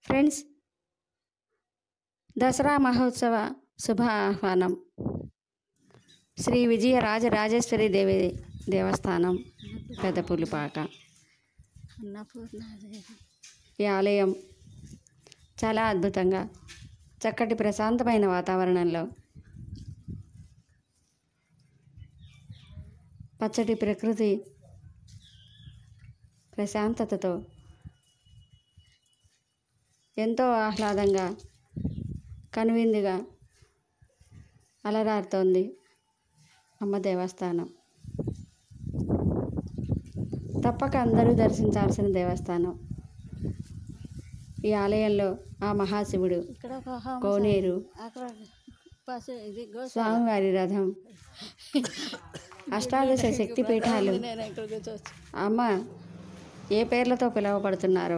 Friends Dasara మహోత్సవ శుభ ఆహ్వానం శ్రీ విజయ రాజరాజేశ్వరి దేవి దేవస్థానం పెద్దపులిపాక అన్నపూర్ణాదేవి ఈ ఆలయం చాలా అద్భుతంగా చక్కటి ప్రశాంతమైన వాతావరణంలో పచ్చటి ప్రకృతి ప్రశాంతతతో ఎంతో ఆహ్లాదంగా కనువిందుగా అలరారుతోంది అమ్మ దేవస్థానం తప్పక అందరూ దర్శించాల్సిన దేవస్థానం ఈ ఆలయంలో ఆ మహాశివుడు ఇక్కడ ఒక హోమ కోనేరు అక్కడ పశు ఇది గోశాల స్వామివారి రథం అష్టాదశ శక్తి పీఠాలు నేను ఇక్కడ కూర్చోవచ్చు అమ్మ ఏ పేర్లతో పిలువబడుతున్నారో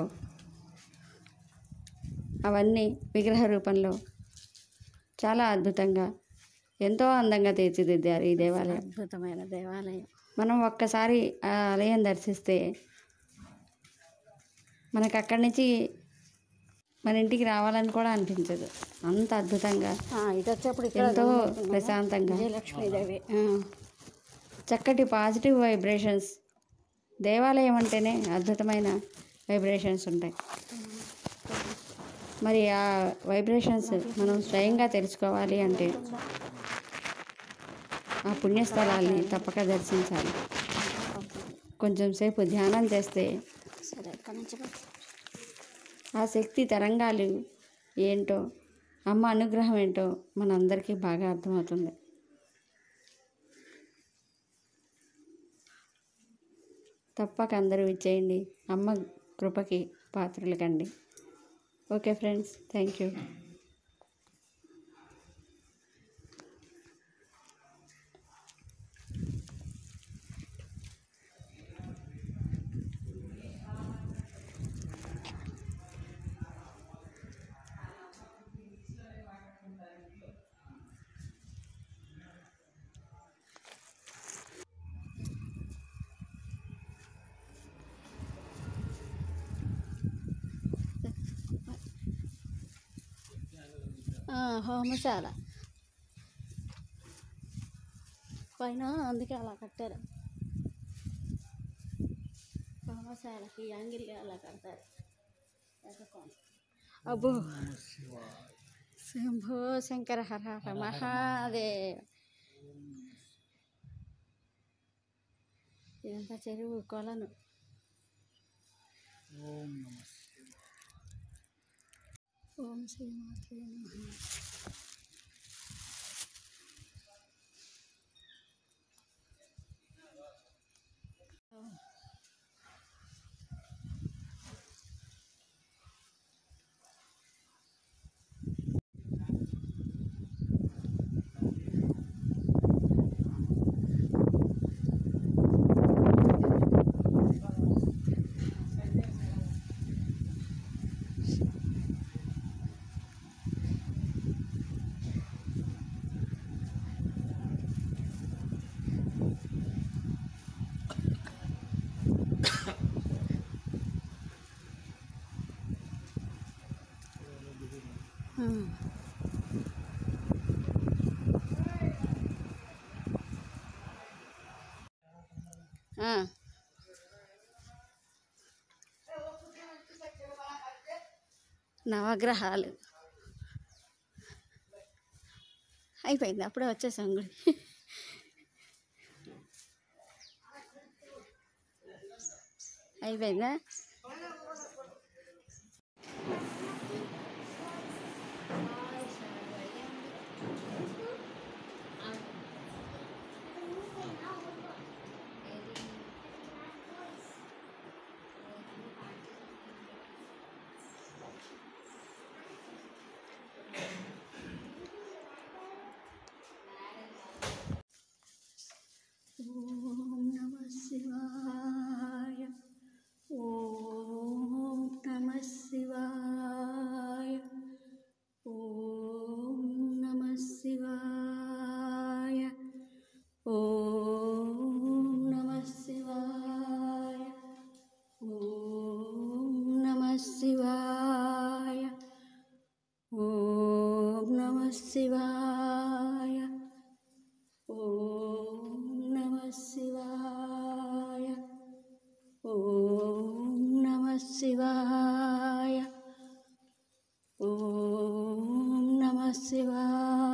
అవన్నీ విగ్రహ రూపంలో చాలా అద్భుతంగా ఎంతో అందంగా తీర్చిదిద్దారు ఈ దేవాలయం అద్భుతమైన దేవాలయం మనం ఒక్కసారి ఆ ఆలయం దర్శిస్తే మనకు అక్కడి నుంచి మన ఇంటికి రావాలని కూడా అనిపించదు అంత అద్భుతంగా ఆ, ఇది వచ్చేప్పుడు ఇక్కడ ఎంతో కనబడుతుందా? ప్రశాంతంగా విజయలక్ష్మీదేవి ఆ, చక్కటి పాజిటివ్ వైబ్రేషన్స్ దేవాలయం అంటేనే అద్భుతమైన వైబ్రేషన్స్ ఉంటాయి మరి ఆ వైబ్రేషన్స్ మనం స్వయంగా తెలుసుకోవాలి అంటే ఆ పుణ్యస్థలాల్ని తప్పక దర్శించాలి కొంచెం సేపు ధ్యానం చేస్తే సరే ఇక్కడ నుంచి పో. ఆ శక్తి తరంగాలు ఏంటో అమ్మ అనుగ్రహం ఏంటో మనందరికీ బాగా అర్థమవుతుంది తప్పక అందరూ ఇచ్చేయండి అమ్మ కృపకి పాత్రలు కండి ఓకే ఫ్రెండ్స్ థ్యాంక్ యూ ఆ, హోమశాల పైన అందుకే అలా కట్టారు హోమశాలకి యాంగిల్ అలా కడతారు ఎర్రకోన. అబ్బో శంభో శంకర హర హర మహాదేవ్ ఇదంతా చెరువు కొలను ఓం శ్రీ మాత్రే నమః ఆ. నవగ్రహాలు అయిపోయింది అప్పుడే వచ్చేసాం గుడి అయిపోయిందా ఓం నమ శివాయ ఓం శివాయ ఓం నమ శివాయ